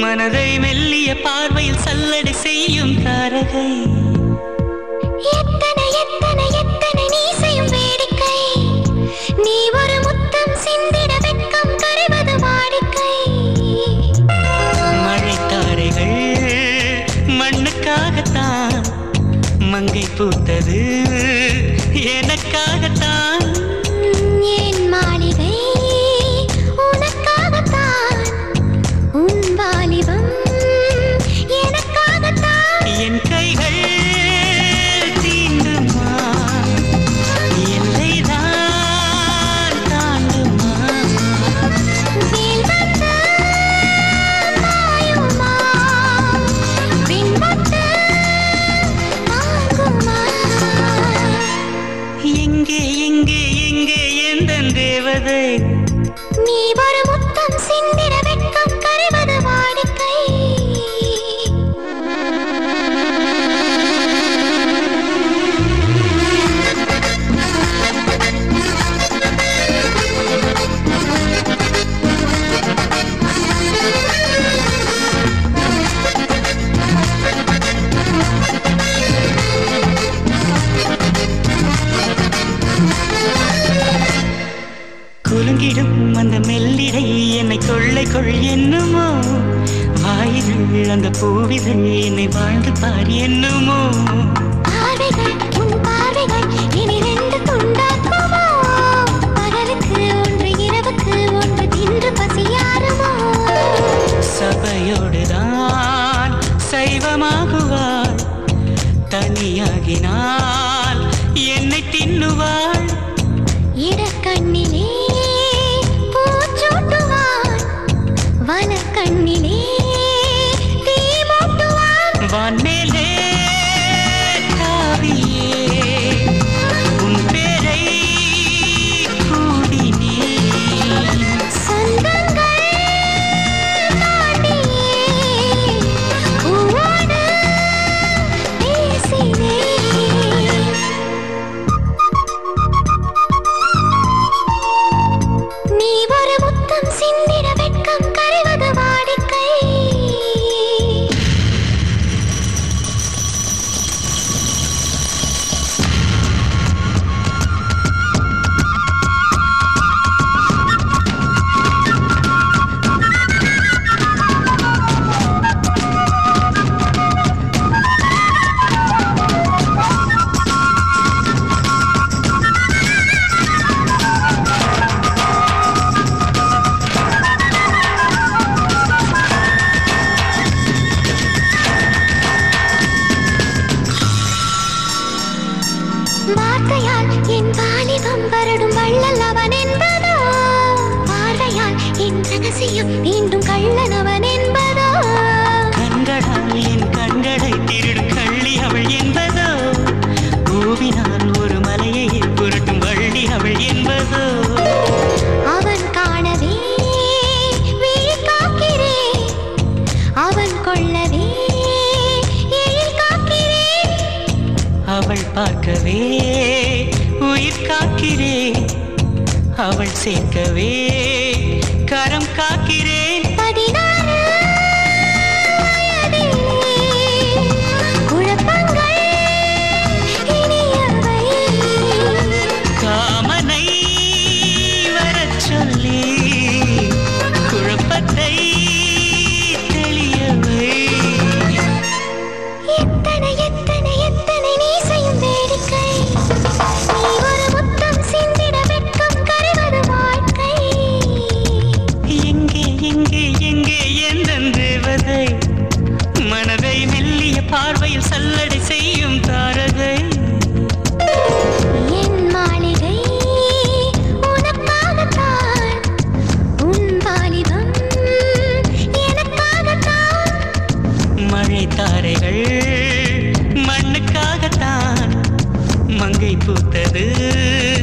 மனதை மெல்லிய பார்வையில் சல்லடை செய்யும் தாரகை எத்தனை எத்தனை எத்தனை நீ செய்யும் வேடிக்கை நீ ஒரு முத்தம் சிந்திட வெட்கம் கரைவது வாடிக்கை மழைத்தாரைகள் மண்ணுக்காகத்தான் மங்கை பூத்தது எனக்காகத்தான் என் மாளிகை உனக்காகத்தான் உன் வாலிபம் எனக்காகத்தான் என் கைகள் தீண்டுமா எல்லைதான் தாண்டுமா வேல் வந்து பாயுமா பின்பட்டு ஆகுமா எங்கே எங்கே எங்கே எந்த தேவதை நீ ஒரு முத்தம் சிந்திட வெட்கம் கரைவது வாடிக்கை குலுங்கிடும் அந்த மெல்லிடை என்னை கொள்ளை கொள் என்னுமோ வாயிகள் அந்த பூவிகள் என்னை வாழ்ந்து பார் என்னுமோ பார்வைகள் உன் பார்வைகள் இனி ரெண்டு துண்டாக்குமோ பகலுக்கு ஒன்று இரவுக்கு ஒன்று தின்று பசியாருமோ சபையோடுதான் சைவமாகுவாள் தனியாகினால் என்னை தின்னுவாள் இடக்கண்ணிலே பூச்சூட்டுவான் வனக்கண்ணிலே தீ மூட்டுவான் வான்மேலே தாவியே உன் பேரை கூடினேன் சொந்தங்கள் தாண்டியே பூவோடு பேசினேன் நீ ஒரு முத்தம் சிந்திட வெட்கம் கரைவது வாடிக்கை வார்த்தையால் என் வாலிபம் வருடும் வள்ளல் அவன் என்பதோ பார்வையால் என் ரகசியம் மீண்டும் கள்ளன் அவன் என்பதோ கண்களால் என் கண்களை திருடும் கள்ளி அவள் என்பதோ பூவினால் ஒரு மலையை புரட்டும் வள்ளி அவள் என்பதோ அவன் காணவே விழி காக்கிறேன் அவன் கொள்ளவே எழில் காக்கிறேன் அவள் பார்க்கவே உயிர் காக்கிறேன் அவள் சேர்க்கவே கரம் காக்கிறேன் பதினாறு வயதிலே குழப்பங்கள் இனியவை காமனை வரச் சொல்லி குழப்பத்தை தெளியவை எத்தனை எத்தனை எத்தனை நீ செய்யும் வேடிக்கை நீ ஒரு முத்தம் சிந்திட வெட்கம் கரைவது வாழ்க்கை எங்கே எங்கே எங்கே எந்த தேவதை மனதை மெல்லிய பார்வையில் சல்லடை செய்யும் தாரகை என் மாளிகை உனக்காகத்தான் உன் வாலிபம் எனக்காகத்தான் மழை தாரைகள் மண்ணுக்காகத்தான் மங்கை பூத்தது